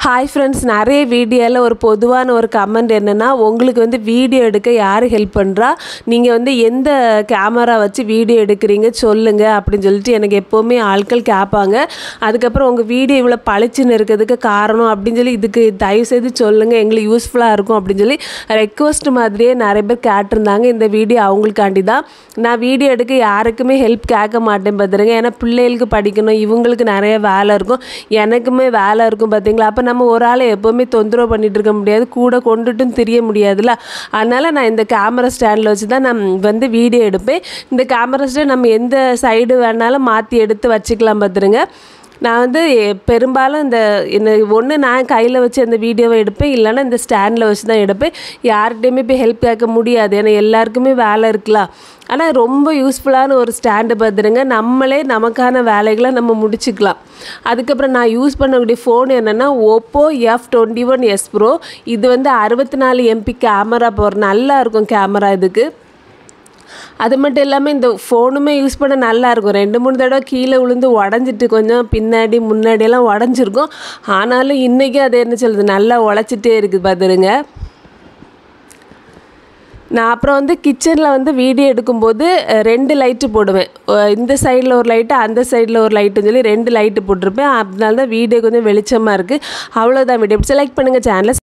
hi friends நிறைய வீடியோவில் ஒரு பொதுவான ஒரு கமெண்ட் என்னென்னா உங்களுக்கு வந்து வீடியோ எடுக்க யார் ஹெல்ப் பண்ணுறா நீங்கள் வந்து எந்த கேமரா வச்சு வீடியோ எடுக்கிறீங்க சொல்லுங்கள் அப்படின்னு சொல்லிட்டு எனக்கு எப்போவுமே ஆட்கள் கேட்பாங்க அதுக்கப்புறம் உங்கள் வீடியோ இவ்வளோ பளிச்சுன்னு இருக்கிறதுக்கு காரணம் அப்படின்னு சொல்லி இதுக்கு தயவுசெய்து சொல்லுங்கள் எங்களுக்கு யூஸ்ஃபுல்லாக இருக்கும் அப்படின்னு சொல்லி ரெக்வஸ்ட் மாதிரியே நிறைய பேர் கேட்டிருந்தாங்க இந்த வீடியோ அவங்களுக்காண்டி தான் நான் வீடியோ எடுக்க யாருக்குமே ஹெல்ப் கேட்க மாட்டேன் பார்த்துருங்க ஏன்னா பிள்ளைகளுக்கு படிக்கணும் இவங்களுக்கு நிறைய வேலை இருக்கும் எனக்குமே வேலை இருக்கும் பார்த்தீங்களா அப்போ நம்ம ஒரு ஆளை எப்போவுமே தொந்தரவு பண்ணிட்டு இருக்க முடியாது கூட கொண்டுட்டும் தெரிய முடியாதுல்ல அதனால் நான் இந்த கேமரா ஸ்டாண்டில் வச்சு தான் நான் வந்து வீடியோ எடுப்பேன் இந்த கேமரா ஸ்டாண்ட் நம்ம எந்த சைடு வேணாலும் மாற்றி எடுத்து வச்சுக்கலாம் பார்த்துருங்க நான் வந்து எ- பெரும்பாலும் இந்த என்ன ஒன்று நான் கையில் வச்சு அந்த வீடியோவை எடுப்பேன் இல்லைன்னா இந்த ஸ்டாண்டில் வச்சு தான் எடுப்பேன் யார்கிட்டையுமே போய் ஹெல்ப் கேட்க முடியாது ஏன்னா எல்லாருக்குமே வேலை இருக்கலாம் ஆனால் ரொம்ப யூஸ்ஃபுல்லான ஒரு ஸ்டாண்டு பார்த்துருங்க நம்மளே நமக்கான வேலைகளை நம்ம முடிச்சுக்கலாம் அதுக்கப்புறம் நான் யூஸ் பண்ணக்கூடிய ஃபோன் என்னென்னா Oppo F twenty one S pro இது வந்து அறுபத்தி நாலு எம்பி கேமரா போகிற நல்லா இருக்கும் கேமரா இதுக்கு அது மட்டும் இல்லாமல் இந்த ஃபோனுமே யூஸ் பண்ண நல்லா இருக்கும் ரெண்டு மூணு தடவை கீழே விழுந்து உடஞ்சிட்டு கொஞ்சம் பின்னாடி முன்னாடியெல்லாம் உடஞ்சிருக்கும் ஆனாலும் இன்றைக்கி அது என்ன சொல்லுது நல்லா உழைச்சிட்டே இருக்குது பார்த்துருங்க நான் அப்புறம் வந்து கிச்சனில் வந்து வீடியோ எடுக்கும்போது அஹ், ரெண்டு லைட்டு போடுவேன் அஹ், இந்த சைடில் ஒரு லைட்டு அந்த சைடில் ஒரு லைட்டுன்னு சொல்லி ரெண்டு லைட்டு போட்டிருப்பேன் அதனால தான் வீடியோ கொஞ்சம் வெளிச்சமாக இருக்குது அவ்வளோதான் வீடியோ செலக்ட் பண்ணுங்கள் சேனலை